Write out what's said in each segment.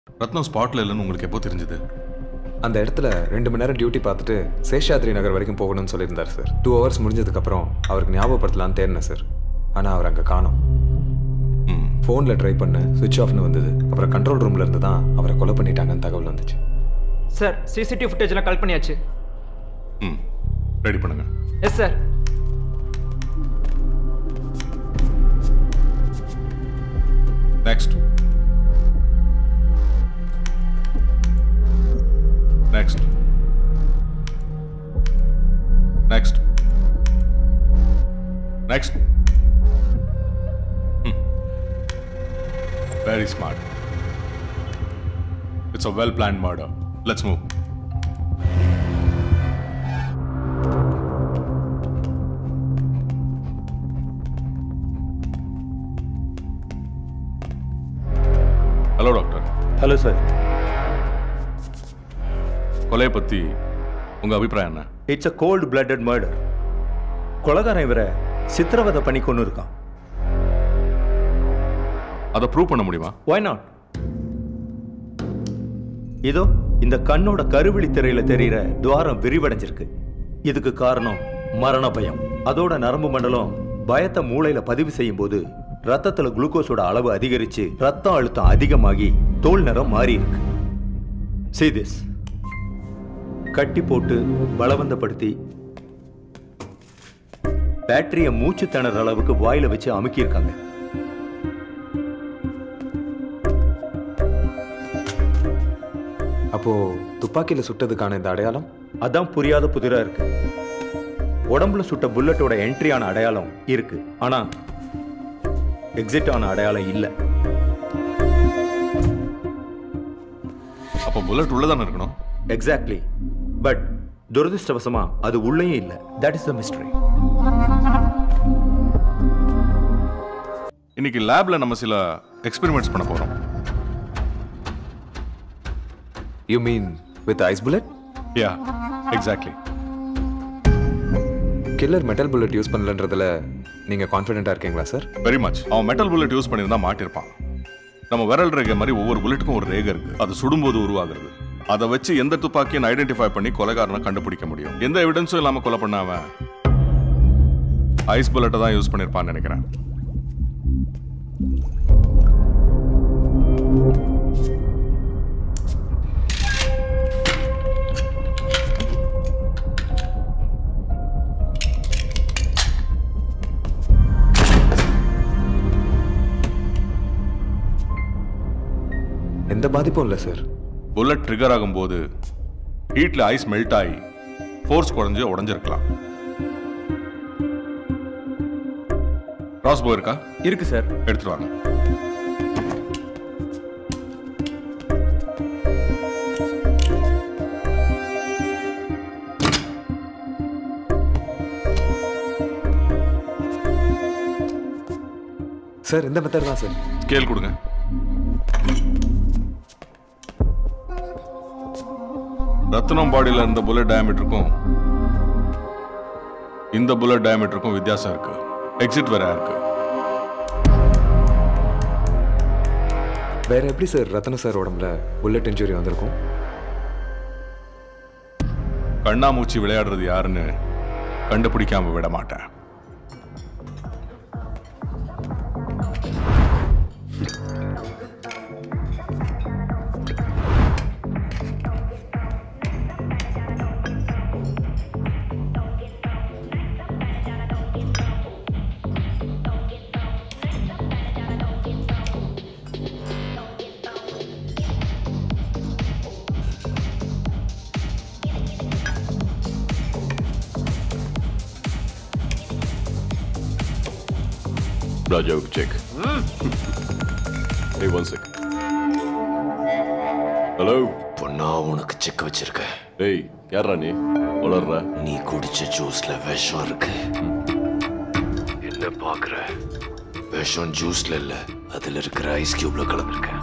ரத்னம் ஸ்பாட்ல இல்லைன்னு உங்களுக்கு எப்போ தெரிஞ்சது அந்த இடத்துல ரெண்டு மணி நேரம் டியூட்டி பார்த்துட்டு சேஷாத்ரி நகர் வரைக்கும் போகணும்னு சொல்லியிருந்தார் சார் டூ ஹவர்ஸ் முடிஞ்சதுக்கப்புறம் அவருக்கு ஞாபகப்படுத்தலான்னு தேடினேன் சார் ஆனால் அவர் அங்கே காணோம் ம் ஃபோனில் ட்ரை பண்ண சுவிட்ச் ஆஃப்னு வந்தது அப்புறம் கண்ட்ரோல் ரூம்ல இருந்து தான் அவரை கொலை பண்ணிட்டாங்கன்னு தகவல் வந்துச்சு சார் சிசிடிவி ஃபுட்டேஜ்லாம் கல் பண்ணியாச்சு ம் ரெடி பண்ணுங்க yes sir next next next next very smart it's a well plan murder let's move hello doctor hello sir கொலையை பற்றி உங்கள் அபிப்பிராயம் என்ன it's a cold blooded murder கொலகாரன் இவரை சித்திரவதை பண்ணி கொண்டு இருக்கான் அதை ப்ரூவ் பண்ண முடியுமா ஒய் நாட் இதோ இந்த கண்ணோட கருவிழி திரையில தெரியிற துவாரம் விரிவடைஞ்சிருக்கு இதுக்கு காரணம் மரண பயம் அதோட நரம்பு மண்டலம் பயத்தை மூளையில பதிவு செய்யும் போது ரத்தத்துல குளுக்கோஸோட அளவு அதிகரிச்சு ரத்த அழுத்தம் அதிகமாகி தோல் நிறம் மாறி இருக்கு See this கட்டி போட்டு பலவந்தப்படுத்தி பேட்டரிய மூச்சு திணற அளவுக்கு வாயில வச்சு அமுக்கியிருக்காங்க அப்போ துப்பாக்கியில் சுட்டதுக்கான இந்த அடையாளம் அதான் புரியாத புதிரா இருக்கு உடம்புல சுட்ட புல்லட்டோட என்ட்ரியான அடையாளம் இருக்கு ஆனா எக்ஸிட் ஆன அடையாளம் இல்ல அப்போ புல்லட் உள்ளதானே இருக்கணும் எக்ஸாக்ட்லி பட் துரதிருஷ்டவசமா அது உள்ளேயும் இல்ல தட் இஸ் த மிஸ்டரி இன்னைக்கு லேப்ல நம்ம சில எக்ஸ்பெரிமெண்ட்ஸ் பண்ண போறோம் you mean with ice bullet ya exactly killer metal bullet use பண்ணலன்றதுல நீங்கள் கான்ஃபிடென்ட்டாக இருக்கீங்களா சார் வெரி மச் அவன் மெட்டல் புல்லட் யூஸ் பண்ணியிருந்தா மாட்டிருப்பான் நம்ம விரல் ரேகை மாதிரி ஒவ்வொரு புல்லட்டுக்கும் ஒரு ரேகை இருக்கு அது சுடும்போது உருவாகிறது அதை வச்சு எந்த துப்பாக்கியும் ஐடென்டிஃபை பண்ணி கொலைகாரனை கண்டுபிடிக்க முடியும் எந்த எவிடன்ஸும் இல்லாம கொலை பண்ணாம ஐஸ் புல்லட்டை தான் யூஸ் பண்ணிருப்பான்னு நினைக்கிறேன் எந்த பாதிப்பும் இல்லை சார் புல்லட் ட்ரிகர் ஆகும்போது ஹீட்ல ஐஸ் மெல்ட் ஆகி ஃபோர்ஸ் குறைஞ்சு உடஞ்சிருக்கலாம் கிராஸ் போ இருக்கா இருக்கு சார் எடுத்துட்டு வாங்க சார் இந்த மெத்தட் தான் சார் ஸ்கேல் கொடுங்க ரத்னம் பாடியில் இருந்த புல்லட் டயமீட்டருக்கும் இந்த புல்லட் டயமீட்டருக்கும் வித்தியாசம் இருக்கு எக்ஸிட் வேற இருக்கு வேற எப்படி சார் ரத்ன சார் உடம்புல புல்லட் இன்ஜுரி வந்திருக்கும் கண்ணாமூச்சி விளையாடுறது யாருன்னு கண்டுபிடிக்காம விட மாட்டேன் ராஜாவுக்கு செக் ஏய் ஒன் செக் ஹலோ இப்போ நான் உனக்கு செக் வச்சிருக்கேன் ஏய் யாரா நீ வளர்ற நீ குடிச்ச ஜூஸ்ல விஷம் இருக்கு என்ன பாக்குற விஷம் ஜூஸ்ல இல்ல அதுல இருக்கிற ஐஸ் கியூப்ல கலந்துருக்க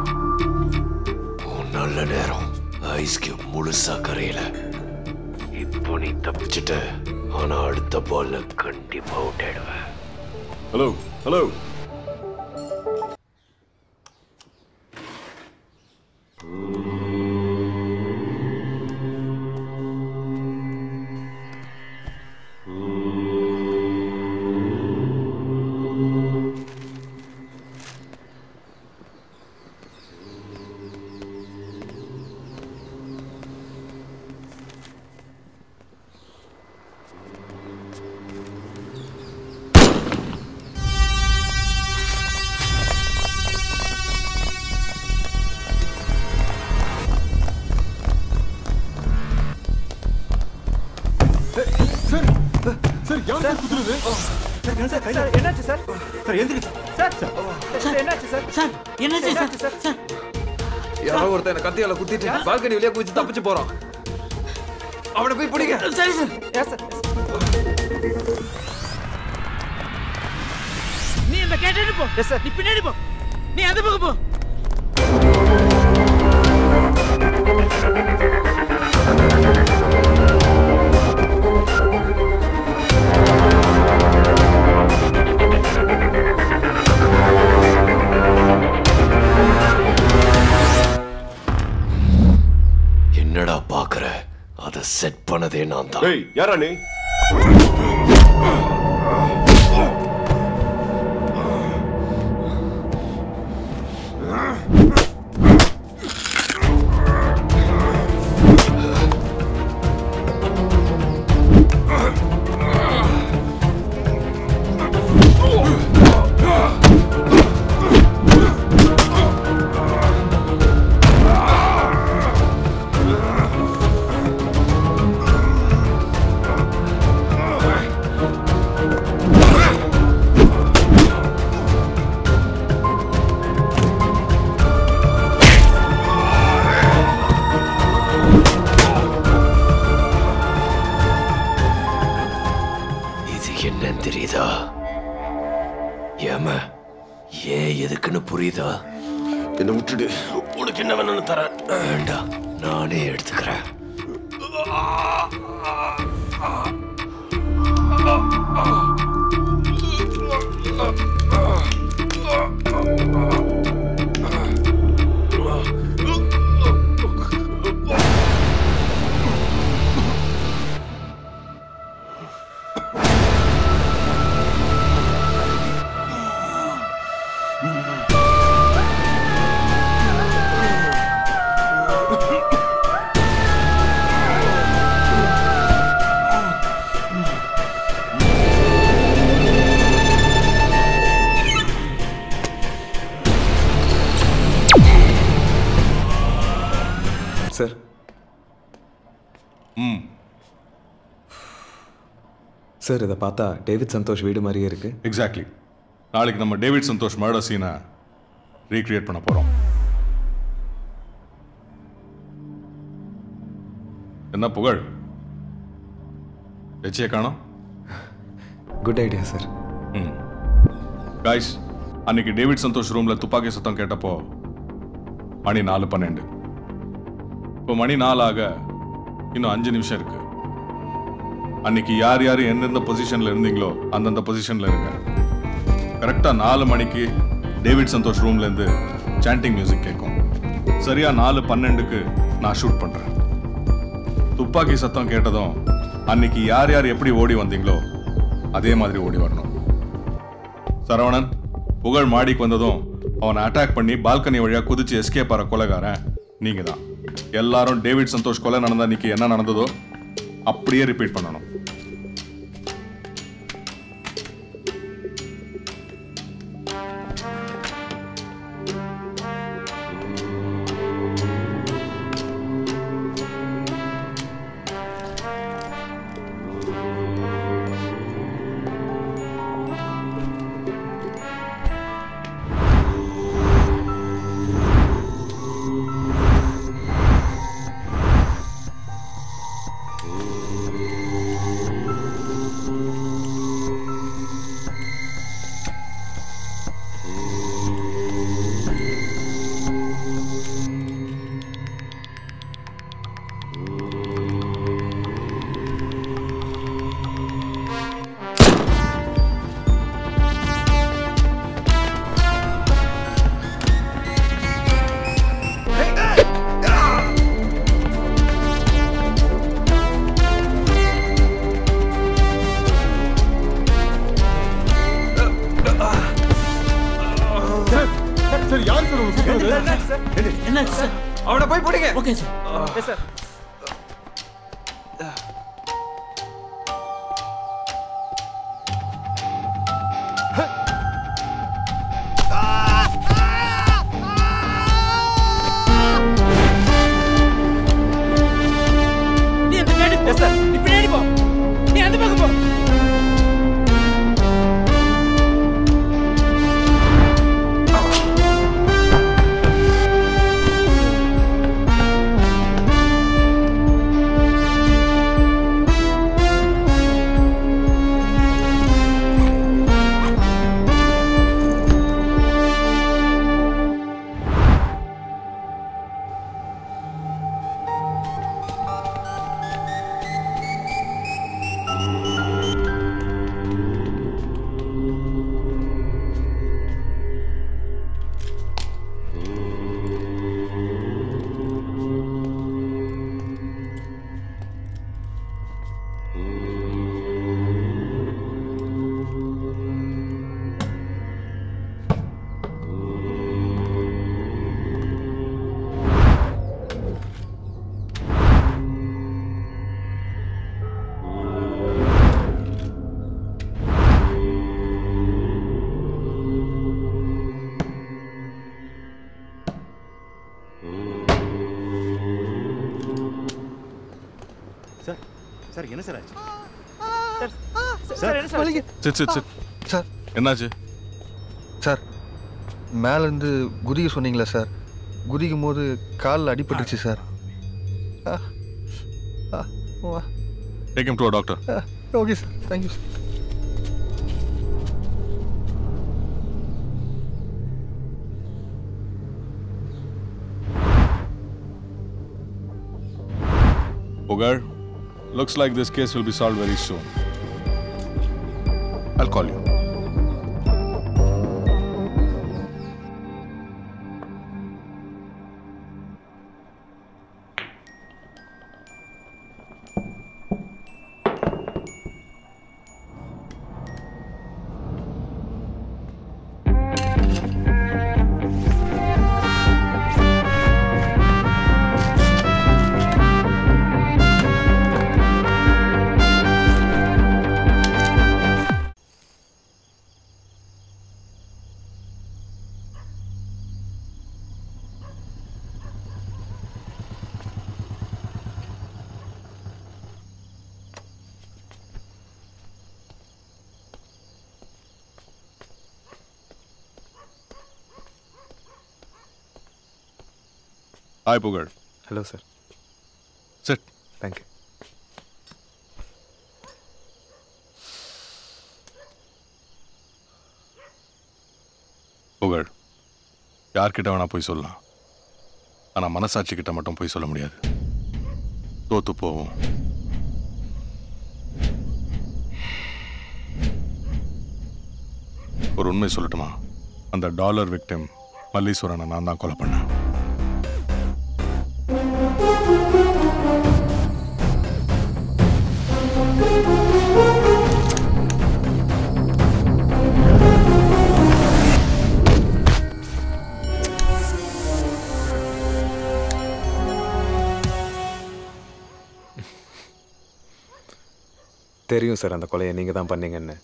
உன் நல்ல நேரம் ஐஸ் கியூப் முழுசா கரையில இப்போ நீ தப்பிச்சிட்ட ஆனா அடுத்த பால்ல கண்டிப்பா அவுட் ஆயிடுவ ஹலோ ஹலோ சார் சார் என்னாச்சு சார் சார் எந்திரிச்சு சார் சார் என்னாச்சு சார் சார் என்னாச்சு சார் சார் சார் யாரோ ஒருத்தன் என்ன கத்தியால குத்திட்டு பால்கனி வழியா குதிச்சு தப்பிச்சு போறான் அவனை போய் பிடிங்க சரி சார் எஸ் சார் நீ இந்த கேட்டு போ எஸ் சார் நீ பின்னாடி போ நீ அந்த பக்கம் போ என்னடா பாக்குற அதை செட் பண்ணதே நான் தான் ஏய் யாரா நீ இது என்னன்னு தெரியுதா ஏம ஏன் எதுக்குன்னு புரியுதா என்ன விட்டுடு உனக்கு என்ன வேணும்னு தரேன் வேண்டாம் நானே எடுத்துக்கிறேன் சார் ம் சார் இதை பார்த்தா டேவிட் சந்தோஷ் வீடு மாதிரியே இருக்கு எக்ஸாக்ட்லி நாளைக்கு நம்ம டேவிட் சந்தோஷ் மர்டர் சீனை ரீக்ரியேட் பண்ண போகிறோம் என்ன புகழ் எச்சியை காணோம் குட் ஐடியா சார் ம் காய்ஸ் அன்னைக்கு டேவிட் சந்தோஷ் ரூம்ல துப்பாக்கி சத்தம் கேட்டப்போ மணி நாலு பன்னெண்டு இப்போ மணி நாலு ஆக இன்னும் அஞ்சு நிமிஷம் இருக்கு அன்னைக்கு யார் யார் எந்தெந்த பொசிஷன்ல இருந்தீங்களோ அந்தந்த பொசிஷன்ல இருங்க கரெக்டா நாலு மணிக்கு டேவிட் சந்தோஷ் ரூம்ல இருந்து சாண்டிங் மியூசிக் கேட்கும் சரியா நாலு பன்னெண்டுக்கு நான் ஷூட் பண்றேன் துப்பாக்கி சத்தம் கேட்டதும் அன்னைக்கு யார் யார் எப்படி ஓடி வந்தீங்களோ அதே மாதிரி ஓடி வரணும் சரவணன் புகழ் மாடிக்கு வந்ததும் அவனை அட்டாக் பண்ணி பால்கனி வழியா குதிச்சு எஸ்கேப் ஆற கொலைகாரன் நீங்க தான் எல்லாரும் டேவிட் சந்தோஷ் கொலை நடந்த அன்னைக்கு என்ன நடந்ததோ அப்படியே ரிப்பீட் பண்ணணும் என்னாச்சு சார் அவனை போய் பிடிங்க ஓகே சார் எஸ் சார் நீ அந்த கேட்டு எஸ் சார் நீ பின்னாடி போ நீ அந்த பக்கம் போ சார் என்ன சார் ஆச்சு சார் என்ன sir sit sit sit sir என்னாச்சு சார் மேலேருந்து குதிக்க சொன்னீங்களா சார் குதிக்கும் போது காலில் அடிபட்டுச்சு சார் ஆ ஆ வா take him to a doctor okay sir thank you sir Pugar, looks like this case will be solved very soon. I'll call you. Hi, Pugar. Hello sir Sit. Thank you Pugazh யார்கிட்ட வேணா போய் சொல்லலாம் ஆனா மனசாட்சி கிட்ட மட்டும் போய் சொல்ல முடியாது தோத்து போவோம் ஒரு உண்மை சொல்லட்டுமா அந்த டாலர் விக்டிம் மல்லீஸ்வரனை நான் தான் கொலை பண்ணேன் தெரியும் சார் அந்த கொலையை நீங்கள் தான் பண்ணீங்கன்னு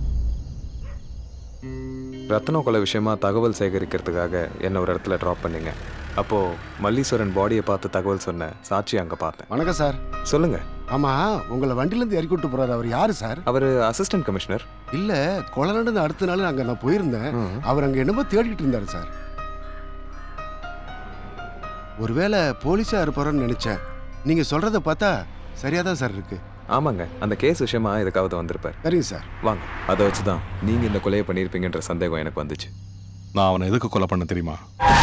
ரத்னம் கொலை விஷயமா தகவல் சேகரிக்கிறதுக்காக என்ன ஒரு இடத்துல ட்ராப் பண்ணீங்க அப்போது மல்லீஸ்வரன் பாடியை பார்த்து தகவல் சொன்ன சாட்சி அங்கே பார்த்தேன் வணக்கம் சார் சொல்லுங்க ஆமா உங்களை வண்டியிலேருந்து இறக்கி விட்டு போறாரு அவர் யாரு சார் அவர் அசிஸ்டன்ட் கமிஷனர் இல்ல கொலை நடந்த அடுத்த நாள் அங்க நான் போயிருந்தேன் அவர் அங்க என்னமோ தேடிக்கிட்டு இருந்தாரு சார் ஒருவேளை போலீஸா இருப்பாரோன்னு நினைச்சேன் நீங்க சொல்றத பார்த்தா சரியா தான் சார் இருக்கு ஆமாங்க அந்த கேஸ் விஷயமா எதுக்காவது வந்திருப்பார் சரிங்க சார் வாங்க அதை வச்சு தான் நீங்கள் இந்த கொலையை பண்ணியிருப்பீங்கன்ற சந்தேகம் எனக்கு வந்துச்சு நான் அவனை எதுக்கு கொலை பண்ண தெரியுமா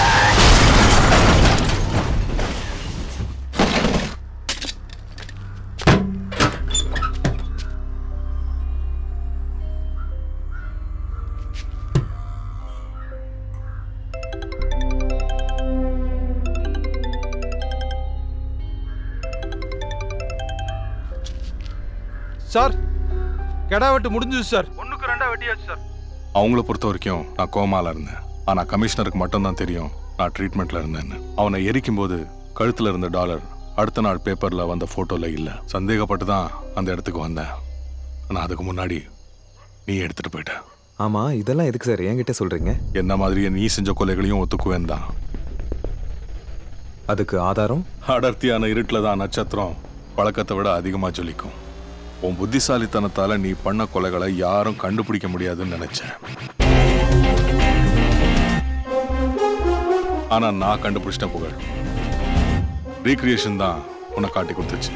சார் கெடா வெட்டு முடிஞ்சது சார் ஒண்ணுக்கு ரெண்டா வெட்டியாச்சு சார் அவங்கள பொறுத்த வரைக்கும் நான் கோமால இருந்தேன் ஆனா கமிஷனருக்கு மட்டும்தான் தெரியும் நான் ட்ரீட்மெண்ட்ல இருந்தேன்னு அவனை எரிக்கும் போது கழுத்துல இருந்த டாலர் அடுத்த நாள் பேப்பர்ல வந்த போட்டோல இல்ல சந்தேகப்பட்டு தான் அந்த இடத்துக்கு வந்தேன் ஆனா அதுக்கு முன்னாடி நீ எடுத்துட்டு போயிட்ட ஆமாம் இதெல்லாம் எதுக்கு சார் என்கிட்ட சொல்கிறீங்க என்ன மாதிரியே நீ செஞ்ச கொலைகளையும் ஒத்துக்குவேன் தான் அதுக்கு ஆதாரம் அடர்த்தியான இருட்டில் தான் நட்சத்திரம் பழக்கத்தை விட அதிகமா ஜொலிக்கும் உன் புத்திசாலித்தனத்தால நீ பண்ண கொலைகளை யாரும் கண்டுபிடிக்க முடியாதுன்னு நினைச்சேன் ஆனா நான் கண்டுபிடிச்சிட்டேன் புகழ் ரீக்ரியேஷன் தான் உன்னை காட்டி கொடுத்துச்சு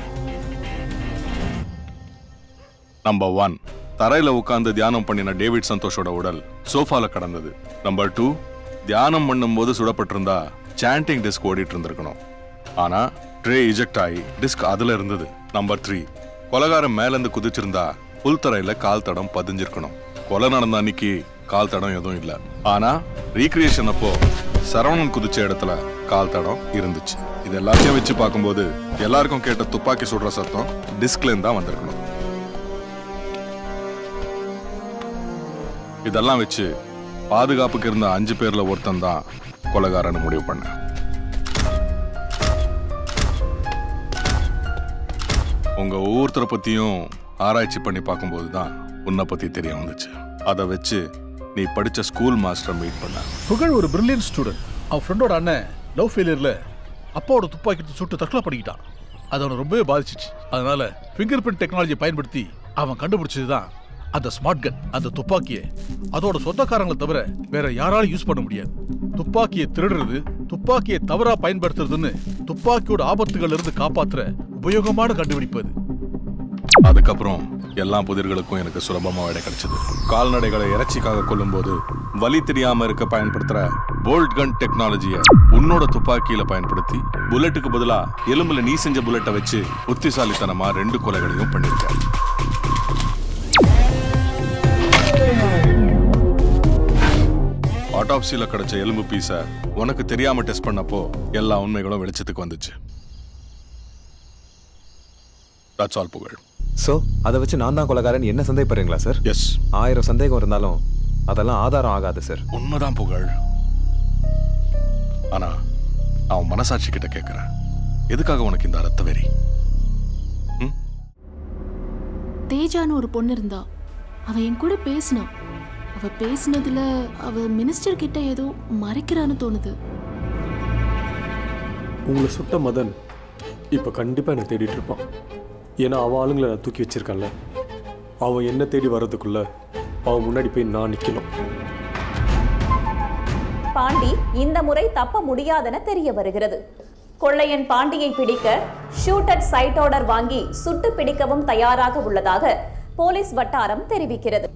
நம்பர் ஒன் தரையில உட்கார்ந்து தியானம் பண்ணின டேவிட் சந்தோஷோட உடல் சோஃபால கடந்தது நம்பர் டூ தியானம் பண்ணும்போது சுடப்பட்டிருந்தா சாண்டிங் டிஸ்க் ஓடிட்டு இருந்திருக்கணும் ஆனா ட்ரே இஜெக்ட் ஆகி டிஸ்க் அதுல இருந்தது நம்பர் த்ரீ கொலகாரம் மேல இருந்து குதிச்சிருந்தா புல் தரையில கால் தடம் பதிஞ்சிருக்கணும் கொலை நடந்த அன்னைக்கு கால் தடம் எதுவும் இல்ல ஆனா ரீக்ரியேஷன் அப்போ சரவணன் குதிச்ச இடத்துல கால் தடம் இருந்துச்சு இது எல்லாத்தையும் வச்சு பார்க்கும்போது எல்லாருக்கும் கேட்ட துப்பாக்கி சுடுற சத்தம் டிஸ்க்ல இருந்து தான் வந்திருக்கணும் இதெல்லாம் வச்சு பாதுகாப்புக்கு இருந்த அஞ்சு பேர்ல ஒருத்தன் தான் கொலைகாரன்னு முடிவு பண்ணேன் உங்க ஒவ்வொருத்தரை பத்தியும் ஆராய்ச்சி பண்ணி பார்க்கும்போது தான் உன்னை பத்தி தெரிய வந்துச்சு அதை வச்சு நீ படிச்ச ஸ்கூல் மாஸ்டரை மீட் பண்ண புகழ் ஒரு பிரில்லியன்ட் ஸ்டூடெண்ட் அவன் ஃப்ரெண்டோட அண்ணன் லவ் ஃபெயிலியரில் அப்பாவோட துப்பாக்கி எடுத்து சுட்டு தற்கொலை பண்ணிக்கிட்டான் அது அவனை ரொம்பவே பாதிச்சிச்சு அதனால ஃபிங்கர் பிரிண்ட் டெக்னாலஜி பயன்படுத்தி அவன் கண்டுபிடிச்சது தான் அந்த ஸ்மார்ட் கன் அந்த துப்பாக்கியை அதோட சொந்தக்காரங்களை தவிர வேற யாராலும் யூஸ் பண்ண முடியாது துப்பாக்கியை திருடுறது துப்பாக்கியை தவறா பயன்படுத்துறதுன்னு துப்பாக்கியோட ஆபத்துகள் இருந்து காப்பாத்துற உபயோகமான கண்டுபிடிப்பு அது அதுக்கப்புறம் எல்லா புதிர்களுக்கும் எனக்கு சுலபமா விடை கிடைச்சது கால்நடைகளை இறைச்சிக்காக கொல்லும்போது வலி தெரியாம இருக்க பயன்படுத்துற போல்ட் கன் டெக்னாலஜியை உன்னோட துப்பாக்கியில பயன்படுத்தி புல்லட்டுக்கு பதிலா எலும்புல நீ செஞ்ச புல்லட்டை வச்சு புத்திசாலித்தனமா ரெண்டு கொலைகளையும் பண்ணிருக்க ஆட்டாப்சியில கிடைச்ச எலும்பு பீஸை உனக்கு தெரியாம டெஸ்ட் பண்ணப்போ எல்லா உண்மைகளும் வெளிச்சத்துக்கு வந்துச்சு தட்ஸ் ஆல் புகழ் ஸோ அதை வச்சு நான் தான் கொலைகாரன் என்ன சந்தேகப்படுறீங்களா சார் எஸ் ஆயிரம் சந்தேகம் இருந்தாலும் அதெல்லாம் ஆதாரம் ஆகாது சார் உண்மைதான் புகழ் ஆனா அவன் மனசாட்சி கிட்ட கேட்கிறேன் எதுக்காக உனக்கு இந்த ரத்த வெறி தேஜான்னு ஒரு பொண்ணு இருந்தா அவ என் கூட பேசினா அவ பேசினதுல அவ மினிஸ்டர் கிட்ட ஏதோ மறைக்கிறான்னு தோணுது உங்களை சுட்ட மதன் இப்போ கண்டிப்பாக என்னை தேடிட்டு இருப்பான் ஏன்னா அவன் ஆளுங்களை நான் தூக்கி வச்சிருக்கான்ல அவன் என்ன தேடி வர்றதுக்குள்ள அவன் முன்னாடி போய் நான் நிற்கணும் பாண்டி இந்த முறை தப்ப முடியாதென தெரிய வருகிறது கொள்ளையன் பாண்டியை பிடிக்க ஷூட்டட் சைட் ஆர்டர் வாங்கி சுட்டு பிடிக்கவும் தயாராக உள்ளதாக போலீஸ் வட்டாரம் தெரிவிக்கிறது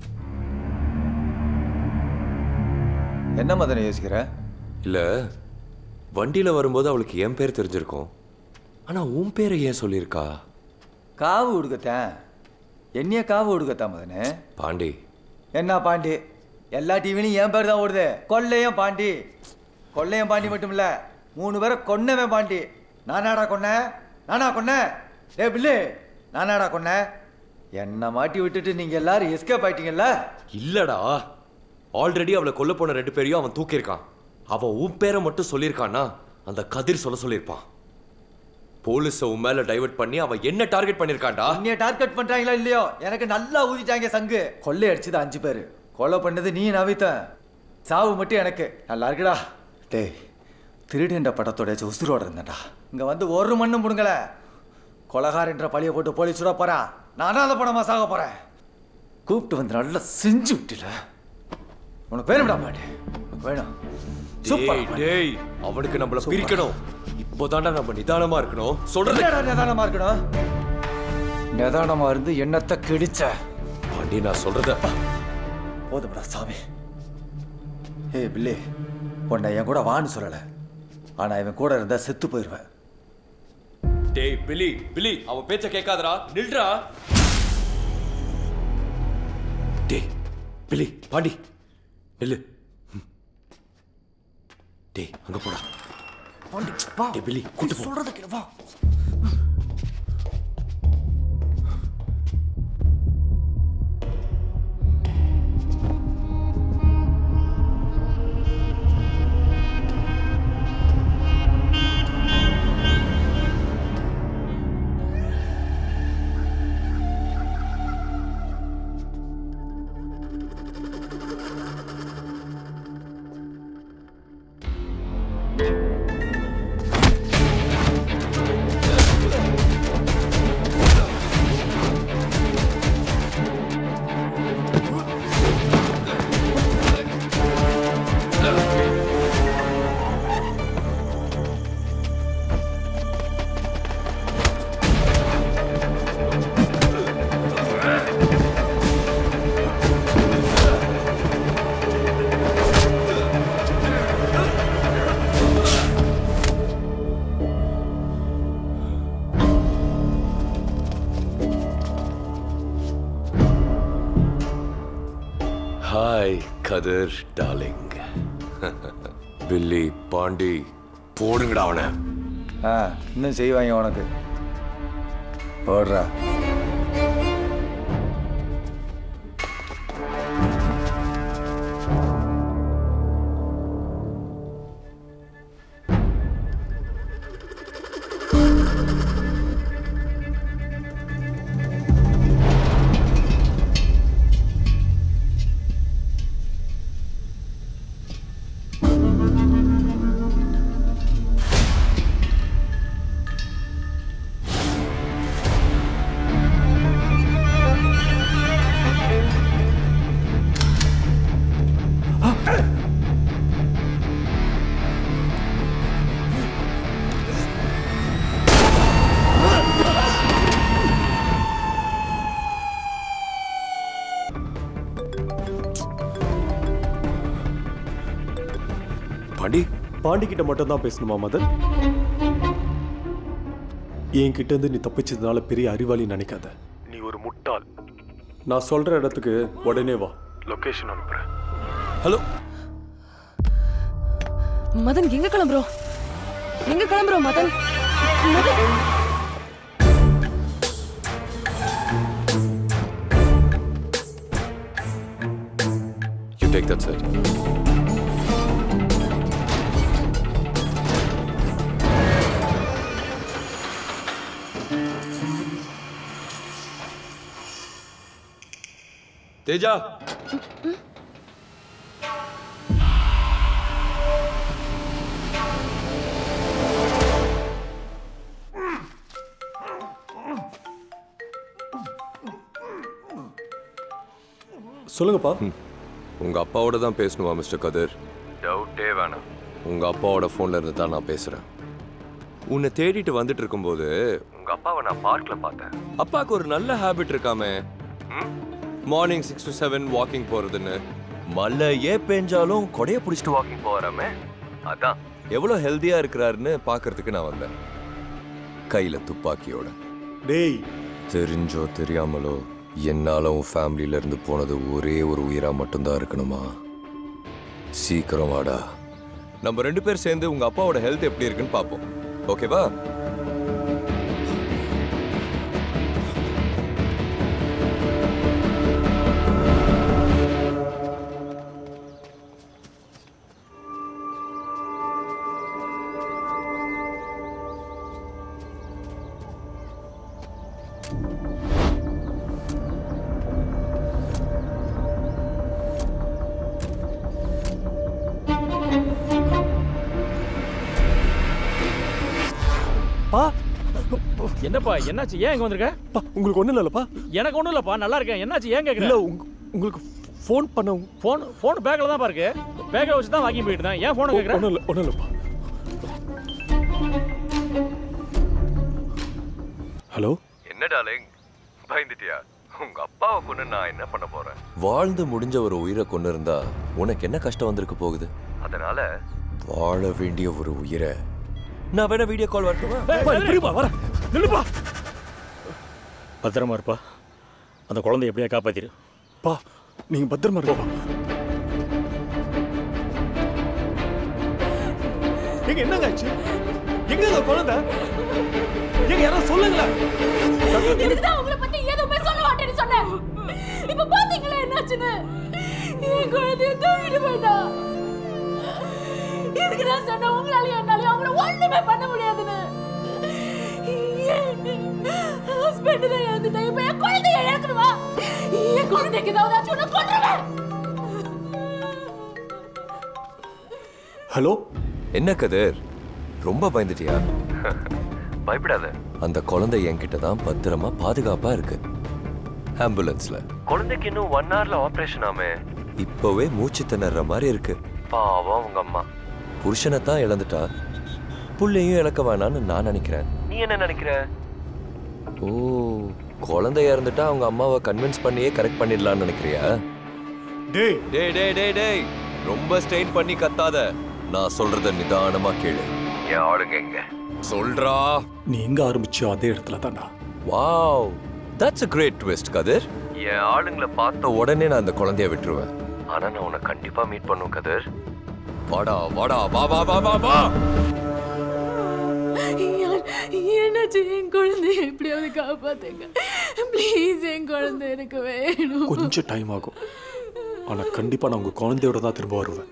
என்ன மதனை யோசிக்கிற இல்ல வண்டியில வரும்போது அவளுக்கு என் பேர் தெரிஞ்சிருக்கும் ஆனா உன் பேரை ஏன் சொல்லியிருக்கா காவு உடுக்கத்தேன் என்னைய காவு உடுக்கத்தான் மதனே பாண்டி என்ன பாண்டி எல்லா டிவிலையும் என் பேர் தான் ஓடுது கொள்ளையும் பாண்டி கொள்ளையும் பாண்டி மட்டும் இல்ல மூணு பேரை கொன்னவன் பாண்டி நானாடா கொன்னேன் நானா கொன்னேன் டே பில்லு நானாடா கொன்னேன் என்ன மாட்டி விட்டுட்டு நீங்க எல்லாரும் எஸ்கேப் ஆயிட்டீங்கல்ல இல்லடா ஆல்ரெடி அவளை கொல்ல போன ரெண்டு பேரையும் அவன் தூக்கியிருக்கான் அவன் உன் பேரை மட்டும் சொல்லியிருக்கான்னா அந்த கதிர் சொல்ல சொல்லியிருப்பான் போலீஸை உன் மேல டைவர்ட் பண்ணி அவன் என்ன டார்கெட் பண்ணியிருக்கான்டா உன்னைய டார்கெட் பண்றாங்களோ இல்லையோ எனக்கு நல்லா ஊதிட்டாங்க சங்கு கொள்ளை அடிச்சது அஞ்சு பேர் கொலை பண்ணது நீ நவித்தன் சாவு மட்டும் எனக்கு நல்லா இருக்குடா டேய் திருடுன்ற படத்தோட உசுரோட இருந்தேன்டா இங்க வந்து ஒரு மண்ணும் முடுங்கல கொலகாரன்ற பழிய போட்டு போலீஸ் சுட போறான் நானும் அந்த படமா சாக போறேன் கூப்பிட்டு வந்து நல்லா செஞ்சு விட்டுல உனக்கு வேணும்டா பாடி உனக்கு வேணும் டேய் டேய் அவனுக்கு நம்மள பிரிக்கணும் இப்போதான்டா நம்ம நிதானமா இருக்கணும் சொல்றது என்னடா நிதானமா இருக்கணும் நிதானமா இருந்து எண்ணத்தை கிடிச்ச பாண்டி நான் சொல்றத போதும்டா சாமி ஏய் பில்லி உன்னை என் கூட வான்னு சொல்லல ஆனா இவன் கூட இருந்தா செத்து போயிருவேன் டேய் பிலி பிலி அவன் பேச்ச கேட்காதடா நில்றா டேய் பிலி பாண்டி நில்லு ம். டேய் அங்க போடா டேய் பிலி கூட்டு போ சொல்றது வா ஹாய் கதிர் டார்லிங் பில்லி பாண்டி போடுங்கடா அவனை ஆ இன்னும் செய்வாங்க உனக்கு போடுறா பாண்டிக்கிட்ட மட்டும் தான் பேசணுமா மதன் என்கிட்ட இருந்து நீ தப்பிச்சதுனால பெரிய அறிவாளி நினைக்காத நீ ஒரு முட்டாள் நான் சொல்ற இடத்துக்கு உடனே வா லொகேஷன் அனுப்புறேன் ஹலோ மதன் எங்க கிளம்புறோம் எங்க கிளம்புறோம் Madan Madan you take that side Teja சொல்லுங்கப்பா உங்க அப்பாவோட தான் பேசணுமா மிஸ்டர் கதிர் டவுட்டே வேணாம் உங்க அப்பாவோட ஃபோன்ல இருந்து தான் நான் பேசுறேன் உன்னை தேடிட்டு வந்துட்டு இருக்கும்போது உங்க அப்பாவை நான் பார்க்ல பார்த்தேன் அப்பாவுக்கு ஒரு நல்ல ஹாபிட் இருக்காமே morning six to seven walking போறதுன்னு மழையே பெஞ்சாலும் கொடைய பிடிச்சிட்டு வாக்கிங் போறாமே அதான் எவ்வளவு ஹெல்தியா இருக்கிறாருன்னு பார்க்கிறதுக்கு நான் வந்தேன் கையில துப்பாக்கியோட டேய் தெரிஞ்சோ தெரியாமலோ என்னால உன் ஃபேமிலியில இருந்து போனது ஒரே ஒரு உயிரா மட்டும்தான் இருக்கணுமா சீக்கிரம் வாடா நம்ம ரெண்டு பேர் சேர்ந்து உங்க அப்பாவோட ஹெல்த் எப்படி இருக்குன்னு பார்ப்போம் ஓகேவா பா என்னப்பா என்னாச்சு ஏன் இங்க வந்திருக்க பா உங்களுக்கு ஒண்ணும் இல்லப்பா எனக்கு ஒண்ணும் இல்லப்பா நல்லா இருக்கேன் என்னாச்சு ஏன் கேக்குற இல்ல உங்க- உங்களுக்கு ஃபோன் பண்ண ஃபோன் ஃபோன் பேக்ல தான் இருக்கு பேக்ல வச்சு தான் வாங்கி போயிட்டு தான் ஏன் ஃபோன் கேக்குற ஒண்ணும் இல்ல ஒண்ணும் இல்லப்பா ஹலோ என்ன டாலிங் பயந்துட்டியா உங்க அப்பாவை கொண்டு நான் என்ன பண்ண போறேன் வாழ்ந்து முடிஞ்ச ஒரு உயிரை கொண்டு இருந்தா உனக்கு என்ன கஷ்டம் வந்திருக்க போகுது அதனால வாழ வேண்டிய ஒரு உயிரை நான் வேணா வீடியோ கால் வரட்டுமா வர நில்லுப்பா பத்திரமா இருப்பா அந்த குழந்தை எப்படியா காப்பாத்திரு பா நீங்க பத்திரமா இருப்பா எங்க என்னங்க ஆச்சு எங்க அந்த குழந்தை எங்க யாராவது சொல்லுங்களேன் இதுக்கு தான் உங்களை பத்தி எதுவுமே சொல்ல மாட்டேன்னு சொன்னேன் இப்ப பாத்தீங்களா என்னாச்சுன்னு என் குழந்தைய தூக்கிட்டு போயிட்டா இதுக்கு நான் சொன்னேன் உங்களாலயும் என்னாலயும் அவங்கள ஒண்ணுமே பண்ண முடியாதுன்னு ஹஸ்பண்ட் தான் இறந்துட்டேன் இப்ப என் குழந்தைய இழக்கணுமா என் குழந்தைக்கு ஏதாவது ஆச்சு உன்னை கொன்றுவேன் ஹலோ என்ன கதிர் ரொம்ப பயந்துட்டியா பயப்படாத அந்த குழந்தை என்கிட்ட தான் பத்திரமா பாதுகாப்பா இருக்கு ஆம்புலன்ஸ்ல குழந்தைக்கு இன்னும் ஒன் ஹவர்ல ஆபரேஷன் ஆமே இப்போவே மூச்சு திணற மாதிரி இருக்கு பாவம் உங்க அம்மா புருஷனை தான் இழந்துட்டா புள்ளையும் இழக்க வேணாம்னு நான் நினைக்கிறேன் நீ என்ன நினைக்கிற ஓ குழந்தை இறந்துட்டா அவங்க அம்மாவை கன்வின்ஸ் பண்ணியே கரெக்ட் பண்ணிடலாம்னு நினைக்கிறியா டேய் டேய் டேய் டேய் டேய் ரொம்ப ஸ்ட்ரெயின் பண்ணி கத்தாத நான் சொல்றத நிதானமா கேளு என் ஆளுங்க எங்க சொல்றா நீ எங்க ஆரம்பிச்சோ அதே இடத்துல தான்டா wow that's a great twist Kathir என் ஆளுங்களை பார்த்த உடனே நான் அந்த குழந்தைய விட்டுருவேன் ஆனா நான் உன்னை கண்டிப்பா மீட் பண்ணும் கதிர் வாடா வாடா வா வா வா வா வா யார் என்னாச்சு என் குழந்தைய எப்படியாவது காப்பாத்துங்க ப்ளீஸ் என் குழந்தை எனக்கு வேணும் கொஞ்சம் டைம் ஆகும் ஆனா கண்டிப்பா நான் உங்க குழந்தையோட தான் திரும்ப வருவேன்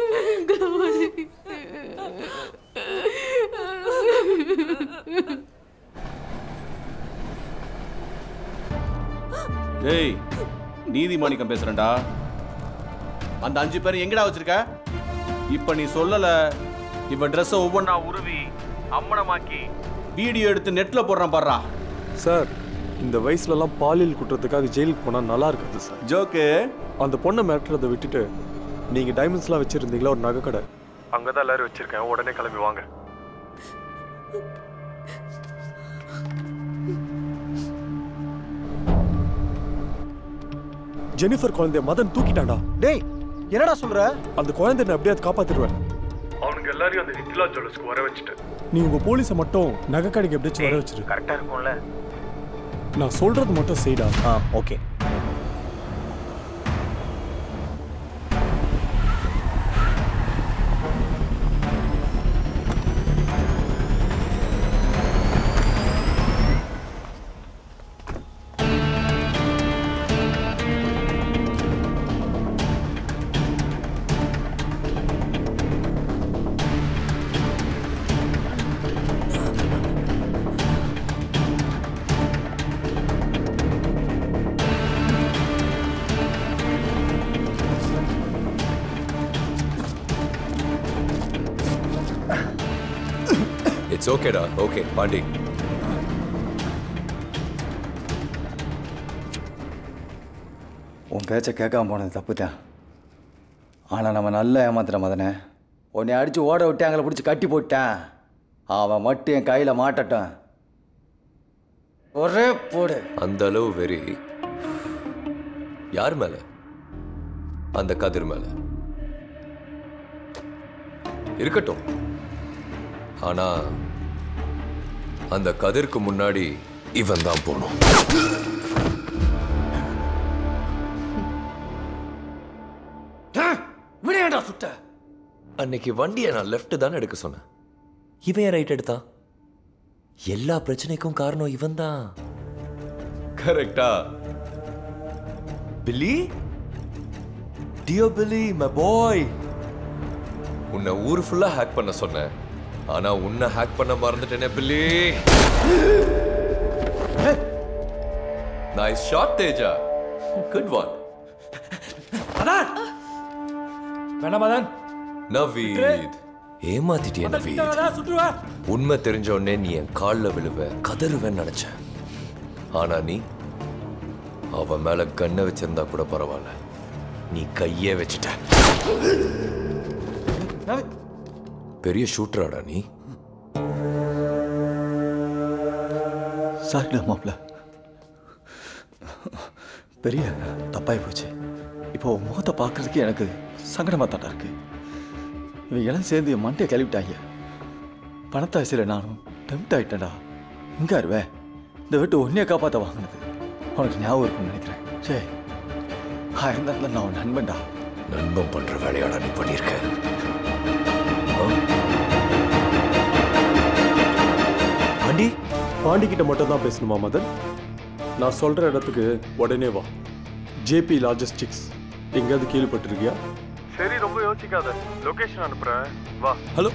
டேய் நீதிமாணிக்கம் பேசுறேன்டா அந்த அஞ்சு பேர் எங்கடா வச்சிருக்க இப்ப நீ சொல்லல இவ ட்ரெஸ்ஸை ஒவ்வொன்றா உருவி அம்மனமாக்கி வீடியோ எடுத்து நெட்ல போடுறான் பாடுறா சார் இந்த வயசுலலாம் பாலியல் குற்றத்துக்காக ஜெயிலுக்கு போனா நல்லா இருக்காது சார் ஜோக்கு அந்த பொண்ணை மிரட்டுறதை விட்டுட்டு நீங்க டைமண்ட்ஸ்லாம் வச்சிருந்தீங்களா ஒரு நகை கடை அங்கதான் எல்லாரும் வச்சிருக்கேன் உடனே கிளம்பி வாங்க ஜெனிஃபர் குழந்தைய மதன் தூக்கிட்டான்டா டேய் என்னடா சொல்ற அந்த குழந்தைய நான் எப்படியாவது காப்பாத்திடுவேன் அவனுங்க எல்லாரையும் அந்த நித்திலா ஜுவல்லர்ஸ்க்கு வர வச்சுட்டேன் நீ உங்க போலீஸை மட்டும் நகை கடைக்கு எப்படியாச்சும் வர வச்சிரு கரெக்டா இருக்கும்ல நான் சொல்றது மட்டும் செய்டா ஆ ஓகே இட்ஸ் ஓகேடா ஓகே பாண்டி உன் பேச்சை கேட்காம போனது தப்பு தான் ஆனால் நம்ம நல்லா ஏமாத்துற மதனே உன்னை அடித்து ஓட விட்டு அங்கே பிடிச்சி கட்டி போட்டேன் அவன் மட்டும் என் கையில் மாட்டட்டும் ஒரே போடு அந்த அளவு வெறி யார் மேல அந்த கதிர் மேல இருக்கட்டும் ஆனா அந்த கதிருக்கு முன்னாடி இவன் தான் போகணும் விடையாண்டா சுட்ட அன்னைக்கு வண்டியை நான் லெஃப்ட் தானே எடுக்க சொன்னேன் இவன் ஏன் ரைட் எடுத்தான் எல்லா பிரச்சனைக்கும் காரணம் இவன் தான் கரெக்டா பில்லி டியோ பில்லி மை பாய் உன்னை ஊர் ஃபுல்லா ஹேக் பண்ண சொன்னேன் ஆனா உன்னை ஹேக் பண்ண மறந்துட்டேனே Billy nice shot Teja good one Madan வேணா மதன் நவீத் ஏமாத்திட்டிய நவீத் சுற்றுவா உண்மை தெரிஞ்ச உடனே நீ என் காலில் விழுவ கதறுவேன்னு நினைச்சேன் ஆனா நீ அவ மேல கண்ணை வச்சிருந்தா கூட பரவாயில்ல நீ கையே வச்சுட்ட பெரிய ஷூட்டராடா நீ சாரிடா மாப்ள பெரிய தப்பாகி போச்சு இப்போ உன் முகத்தை பார்க்கறதுக்கு எனக்கு சங்கடமாக தாட்டா இருக்கு இவன் எல்லாம் சேர்ந்து என் மண்டையை கிளப்பிட்டாங்க பணத்தாசியில் நானும் டெம்ட் ஆயிட்டேன்டா இங்க இருவே இந்த வீட்டு ஒன்றைய காப்பாற்ற வாங்கினது உனக்கு ஞாபகம் இருக்கும்னு நினைக்கிறேன் சே இருந்தாலும் நான் உன் நண்பன்டா நண்பன் பண்ற வேலையாடா நீ பண்ணியிருக்க பாண்டி பாண்டி கிட்ட மட்டும் தான் பேசணுமா மதன் நான் சொல்ற இடத்துக்கு உடனே வா ஜேபி லாஜிஸ்டிக்ஸ் எங்கேயாவது கேள்விப்பட்டிருக்கியா சரி ரொம்ப யோசிக்காத லொகேஷன் அனுப்புறேன் வா ஹலோ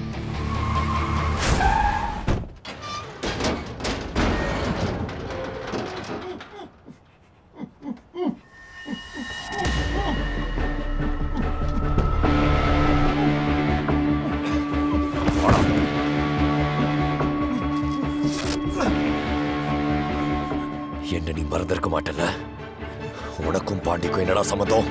என்ன நீ மறந்திருக்க மாட்டல உனக்கும் பாண்டிக்கும் என்னடா சம்மந்தம்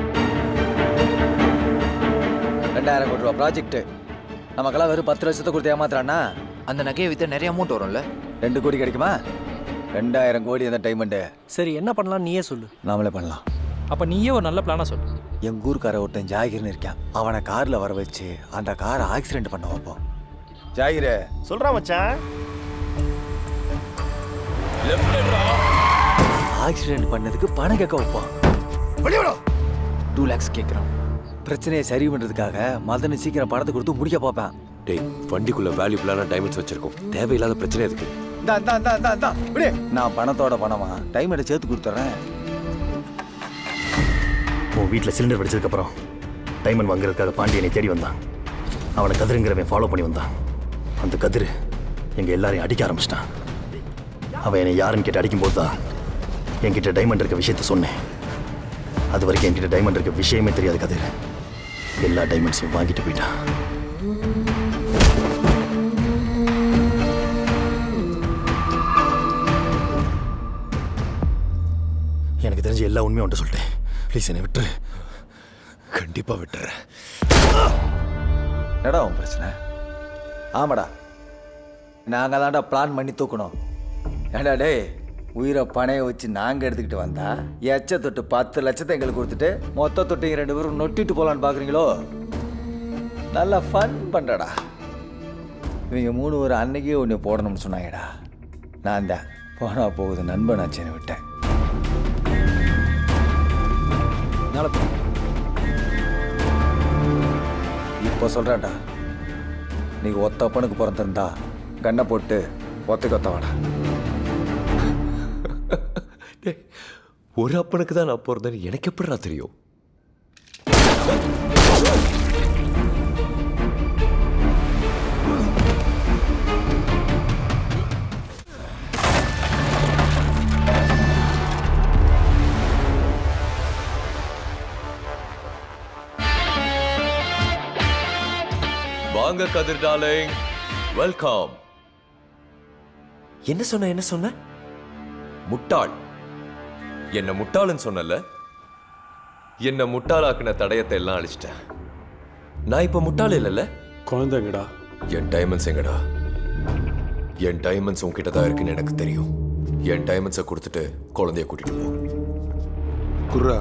ரெண்டாயிரம் கோடி ரூபா ப்ராஜெக்ட் நமக்கெல்லாம் வெறும் பத்து லட்சத்தை கொடுத்து ஏமாத்துறான்னா அந்த நகையை வித்தா நிறைய அமௌண்ட் வரும்ல ரெண்டு கோடி கிடைக்குமா ரெண்டாயிரம் கோடி அந்த டைமண்டு சரி என்ன பண்ணலாம் நீயே சொல்லு நாமளே பண்ணலாம் அப்ப நீயே ஒரு நல்ல பிளானா சொல்லு எங்க ஊருக்கார ஒருத்தன் ஜாகிர்னு இருக்கான் அவனை கார்ல வர வச்சு அந்த காரை ஆக்சிடென்ட் பண்ண வைப்போம் ஜாகிரே சொல்றா மச்சான் ஆக்சிடென்ட் பண்ணதுக்கு பணம் கேட்க வைப்பான் டூ லேக்ஸ் கேட்குறான் பிரச்சனையை சரி பண்றதுக்காக மதனை சீக்கிரம் பணத்தை கொடுத்து முடிக்க பார்ப்பேன் டேய் வண்டிக்குள்ள வேல்யூபிளான டைமண்ட்ஸ் வச்சிருக்கோம் தேவையில்லாத பிரச்சனை எதுக்கு இந்தா இந்தா இந்தா இந்தா இந்தா விடு நான் பணத்தோட பணமா டைமண்டை சேர்த்து கொடுத்துட்றேன் உன் வீட்டில் சிலிண்டர் வெடிச்சதுக்கப்புறம் டைமண்ட் வாங்குறதுக்காக பாண்டியனை தேடி வந்தான் அவனை கதிருங்கிறவன் ஃபாலோ பண்ணி வந்தான் அந்த கதிர் எங்கள் எல்லாரையும் அடிக்க ஆரம்பிச்சிட்டான் அவன் என்னை யாருன்னு கேட்டு அடிக்கும்போது தான் என்கிட்ட டைமண்ட் இருக்க விஷயத்த சொன்னேன் அது வரைக்கும் என்கிட்ட டைமண்ட் இருக்க விஷயமே தெரியாது கதிர் எல்லா டைமண்ட்ஸையும் வாங்கிட்டு போயிட்டான் எனக்கு தெரிஞ்ச எல்லா உண்மையும் உன்ட்ட சொல்லிட்டேன் ப்ளீஸ் என்னை விட்டுரு கண்டிப்பா விட்டுறேன் என்னடா உன் பிரச்சனை ஆமாடா நாங்கள் தான்டா பிளான் பண்ணி தூக்கணும் ஏண்டா டேய் உயிரை பணைய வச்சு நாங்கள் எடுத்துக்கிட்டு வந்தா எச்ச தொட்டு பத்து லட்சத்தை எங்களுக்கு கொடுத்துட்டு மொத்த தொட்டு ரெண்டு பேரும் நொட்டிட்டு போகலான்னு பார்க்குறீங்களோ நல்லா ஃபன் பண்ணுறடா இவங்க மூணு ஒரு அன்னைக்கே ஒன்று போடணும்னு சொன்னாங்கடா நான் தான் போனா போகுது நண்பன் ஆச்சுன்னு விட்டேன் இப்போ சொல்கிறேன்டா நீ ஒத்தப்பனுக்கு பிறந்திருந்தா கண்ணை போட்டு ஒத்துக்கு ஒத்தவாடா ஒரு அப்பனுக்கு தான் நான் பிறந்தேன்னு எனக்கு எப்படிடா தெரியும் வாங்க கதிர் டார்லிங் வெல்கம் என்ன சொன்ன என்ன சொன்ன முட்டாள் என்ன முட்டாள்னு சொன்னல என்ன முட்டாளாக்குன தடயத்தை எல்லாம் அழிச்சிட்டேன் நான் இப்ப முட்டாள் இல்லைல்ல குழந்தைங்கடா என் டைமண்ட்ஸ் எங்கடா என் டைமண்ட்ஸ் உன்கிட்ட தான் இருக்குன்னு எனக்கு தெரியும் என் டைமண்ட்ஸை கொடுத்துட்டு குழந்தைய கூட்டிட்டு போ குர்ரா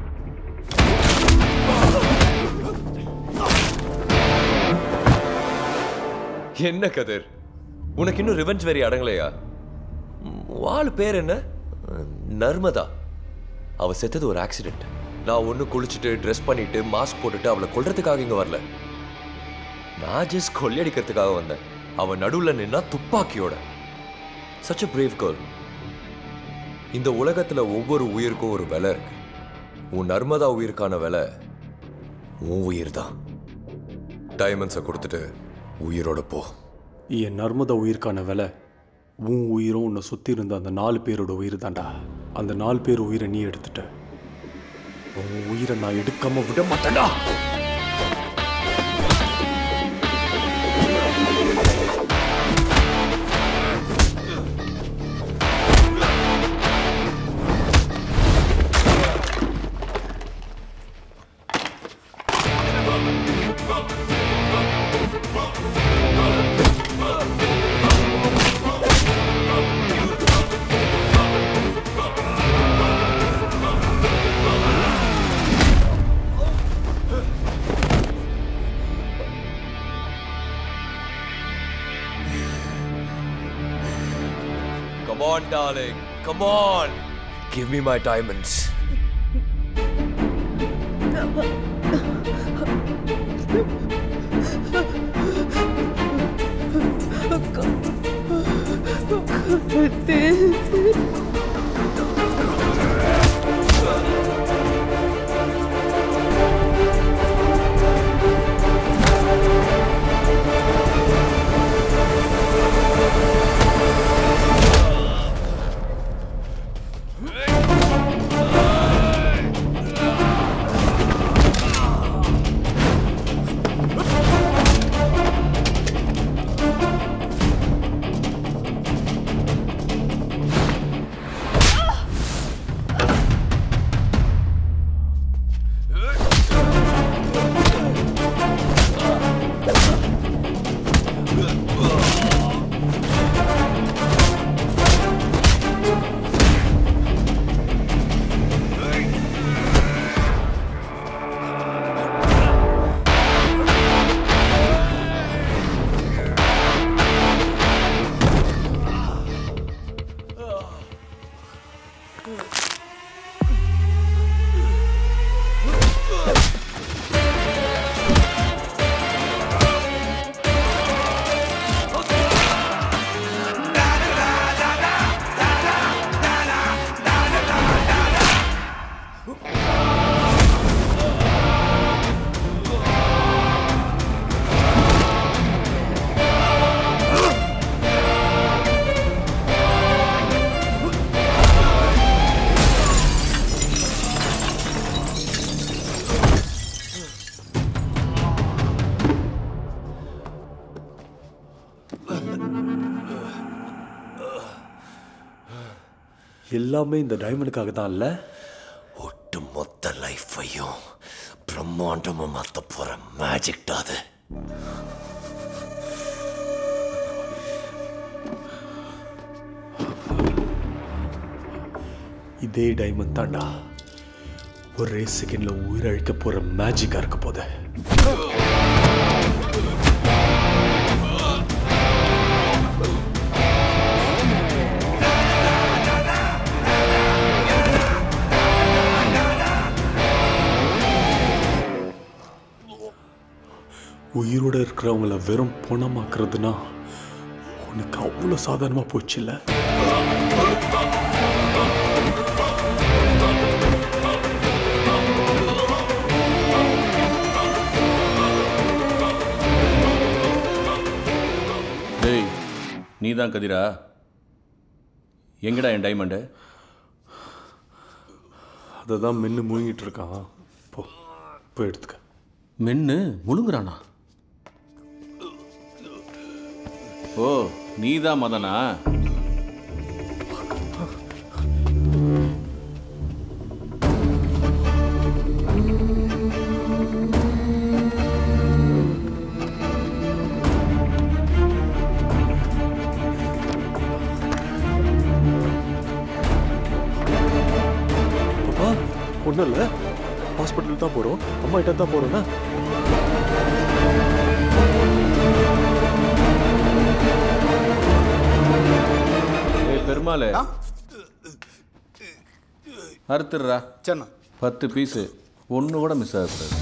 என்ன கதிர் உனக்கு இன்னும் ரிவெஞ்ச் வெறி அடங்கலையா வாள் பேர் என்ன நர்மதா அவ செத்தது ஒரு ஆக்சிடென்ட் நான் ஒன்று குளிச்சுட்டு ட்ரெஸ் பண்ணிட்டு மாஸ்க் போட்டுட்டு அவளை கொல்றதுக்காக இங்க வரல நான் ஜஸ்ட் கொள்ளையடிக்கிறதுக்காக வந்தேன் அவன் நடுவில் நின்னா துப்பாக்கியோட சச் a brave girl இந்த உலகத்துல ஒவ்வொரு உயிருக்கும் ஒரு விலை இருக்கு உன் நர்மதா உயிருக்கான விலை உன் உயிர் தான் டைமண்ட்ஸை கொடுத்துட்டு உயிரோட போ என் நர்மதா உயிருக்கான விலை உன் உயிரும் உன்னை சுற்றி இருந்த அந்த நாலு பேரோட உயிர் தான்டா அந்த நாலு பேர் உயிரை நீ எடுத்துட்ட உன் உயிரை நான் எடுக்காம விட மாட்டேன்டா Come on, darling. Come on. Give me my diamonds. எல்லாமே இந்த டைமண்டுக்காக தான் இல்லை ஒட்டு மொத்த லைஃபையும் பிரம்மாண்டமா மாத்த போற மேஜிக் அது இதே டைமண்ட் தான்டா ஒரே செகண்ட்ல உயிரழிக்க போற மேஜிக்கா இருக்க போது உயிரோட இருக்கிறவங்கள வெறும் பணமாக்குறதுனா உனக்கு அவ்வளோ சாதாரணமாக போச்சுல்ல டேய் நீ தான் கதிரா எங்கடா என் டைமண்டு அதை தான் மென்று முழுங்கிட்டு இருக்கான் போ போய் எடுத்துக்க மென்னு முழுங்குறானா ஓ நீ தான் மதனா அப்பா ஒன்றும் இல்லை ஹாஸ்பிட்டல் தான் போகிறோம் அம்மா கிட்ட தான் போகிறோன்னா ஏய் பெருமாளே அறுத்துடுறா சென்ன பத்து பீஸு ஒன்று கூட மிஸ் ஆகக்கூடாது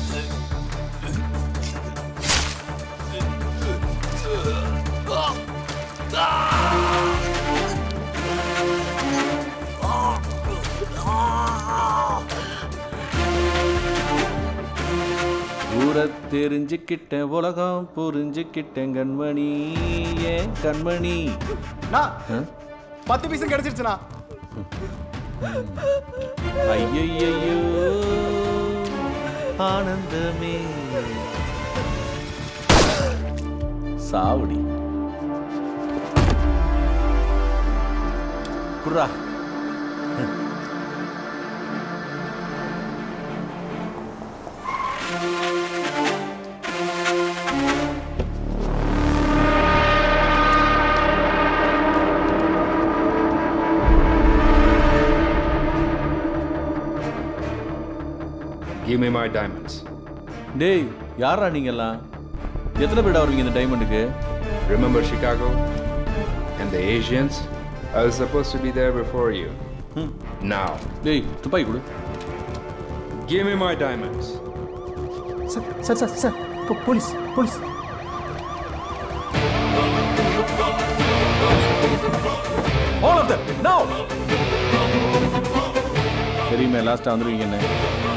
ஊரை தெரிஞ்சுக்கிட்டேன் உலகம் புரிஞ்சுக்கிட்டேன் கண்மணி ஏன் கண்மணி நான் ஆ? பத்து பீஸும் கிடைச்சிருச்சுண்ணா ஐயையோ ஆனந்தமே சாவடி குர்ரா Give me my diamonds. டேய் யாரா நீங்கெல்லாம் எத்தனை பேடா வருவீங்க இந்த டைமண்டுக்கு Remember Chicago? And the Asians? I was supposed to be there before you. Now. டேய் துப்பாக்கி கொடு Give me my diamonds. Sir sir sir sir போ- police police All of them, now! தெரியுமே லாஸ்ட்டாக வந்துருவீங்க என்ன